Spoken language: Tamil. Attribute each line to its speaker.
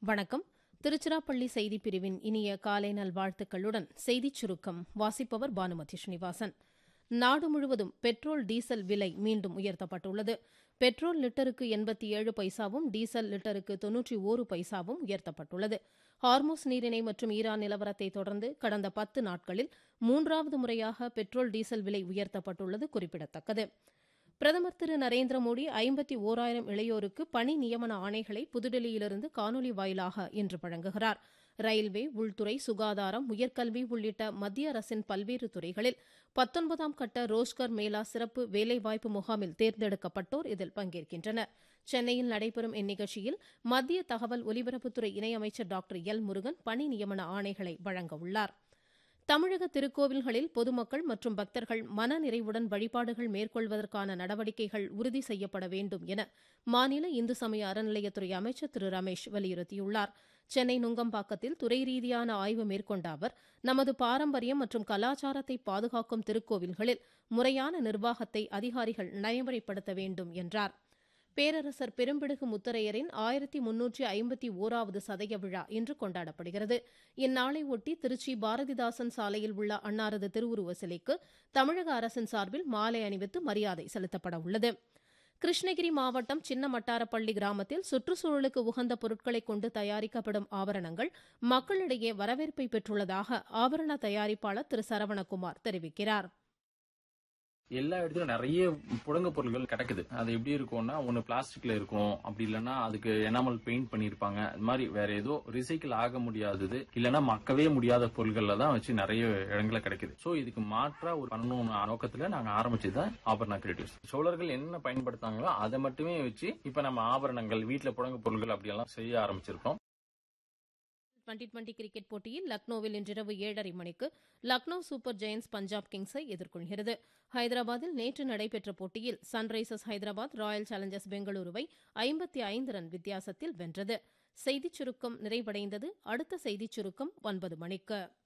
Speaker 1: வணக்கம் திருச்சிராப்பள்ளி செய்திப் பிரிவின் இனிய காலை நல்வாழ்த்துக்களுடன் செய்திச் சுருக்கம் வாசிப்பவர் பானுமதி ஸ்ரீனிவாசன் நாடு முழுவதும் பெட்ரோல் டீசல் விலை மீண்டும் உயர்த்தப்பட்டுள்ளது பெட்ரோல் லிட்டருக்கு எண்பத்தி ஏழு பைசாவும் டீசல் லிட்டருக்கு தொன்னூற்றி ஓரு பைசாவும் உயர்த்தப்பட்டுள்ளது ஹார்மோஸ் நீரிணை மற்றும் ஈரான் நிலவரத்தை தொடர்ந்து கடந்த பத்து நாட்களில் மூன்றாவது முறையாக பெட்ரோல் டீசல் விலை உயர்த்தப்பட்டுள்ளது குறிப்பிடத்தக்கது பிரதமர் திரு நரேந்திர மோடி ஐம்பத்தி ஓராயிரம் இளையோருக்கு பணி நியமன ஆணைகளை புதுடெல்லியிலிருந்து காணொலி வாயிலாக இன்று வழங்குகிறார் ரயில்வே உள்துறை சுகாதாரம் உயர்கல்வி உள்ளிட்ட மத்திய அரசின் பல்வேறு துறைகளில் பத்தொன்பதாம் கட்ட ரோஸ்கர் மேளா சிறப்பு வேலைவாய்ப்பு முகாமில் தேர்ந்தெடுக்கப்பட்டோர் இதில் பங்கேற்கின்றனர் சென்னையில் நடைபெறும் இந்நிகழ்ச்சியில் மத்திய தகவல் ஒலிபரப்புத்துறை இணையமைச்சர் டாக்டர் எல் முருகன் பணி நியமன ஆணைகளை வழங்க உள்ளார் தமிழக திருக்கோவில்களில் பொதுமக்கள் மற்றும் பக்தர்கள் மனநிறைவுடன் வழிபாடுகள் மேற்கொள்வதற்கான நடவடிக்கைகள் உறுதி செய்யப்பட வேண்டும் என மாநில இந்து சமய அறநிலையத்துறை அமைச்சர் திரு ரமேஷ் வலியுறுத்தியுள்ளார் சென்னை நுங்கம்பாக்கத்தில் துறை ரீதியான ஆய்வு மேற்கொண்ட அவர் நமது பாரம்பரியம் மற்றும் கலாச்சாரத்தை பாதுகாக்கும் திருக்கோவில்களில் முறையான நிர்வாகத்தை அதிகாரிகள் நடைமுறைப்படுத்த வேண்டும் என்றார் பேரரசர் பெரும்பிடுகு முத்தரையரின் ஆயிரத்தி முன்னூற்றி ஐம்பத்தி ஓராவது சதய விழா இன்று கொண்டாடப்படுகிறது இந்நாளை ஒட்டி திருச்சி பாரதிதாசன் சாலையில் உள்ள அன்னாரது திருவுருவ சிலைக்கு தமிழக அரசின் சார்பில் மாலை அணிவித்து மரியாதை செலுத்தப்பட உள்ளது கிருஷ்ணகிரி மாவட்டம் சின்ன மட்டாரப்பள்ளி கிராமத்தில் சுற்றுச்சூழலுக்கு உகந்த பொருட்களை கொண்டு தயாரிக்கப்படும் ஆபரணங்கள் மக்களிடையே வரவேற்பை பெற்றுள்ளதாக ஆபரண தயாரிப்பாளர் திரு சரவணகுமார் தெரிவிக்கிறார்
Speaker 2: எல்லா இடத்துலயும் நிறைய புழங்க பொருட்கள் கிடைக்குது அது எப்படி இருக்கும்னா ஒன்னு பிளாஸ்டிக்ல இருக்கும் அப்படி இல்லைன்னா அதுக்கு எனாமல் பெயிண்ட் பண்ணிருப்பாங்க அது மாதிரி வேற ஏதோ ரிசைக்கிள் ஆக முடியாதது இல்லைன்னா மக்கவே முடியாத பொருட்கள்ல தான் வச்சு நிறைய இடங்கள்ல கிடைக்குது சோ இதுக்கு மாற்றா ஒரு பண்ணணும் நோக்கத்துல நாங்க ஆரம்பிச்சதுதான் ஆபரண கிரியேட்டிவ்ஸ் சோழர்கள் என்ன பயன்படுத்தாங்களோ அதை மட்டுமே வச்சு இப்ப நம்ம ஆபரணங்கள் வீட்டுல புழங்க பொருட்கள் அப்படியெல்லாம் செய்ய ஆரம்பிச்சிருக்கோம்
Speaker 1: டுவெண்டி டுவெண்டி கிரிக்கெட் போட்டியில் லக்னோவில் இன்றிரவு ஏழரை மணிக்கு லக்னோ சூப்பர் ஜெயன்ஸ் பஞ்சாப் கிங்ஸை எதிர்கொள்கிறது ஹைதராபாத்தில் நேற்று நடைபெற்ற போட்டியில் சன்ரைசர்ஸ் ஹைதராபாத் ராயல் சேலஞ்சர்ஸ் பெங்களூருவை ஐம்பத்தி ஐந்து ரன் வித்தியாசத்தில் வென்றது செய்திச் சுருக்கம் நிறைவடைந்தது அடுத்த செய்திச் சுருக்கம் ஒன்பது மணிக்கு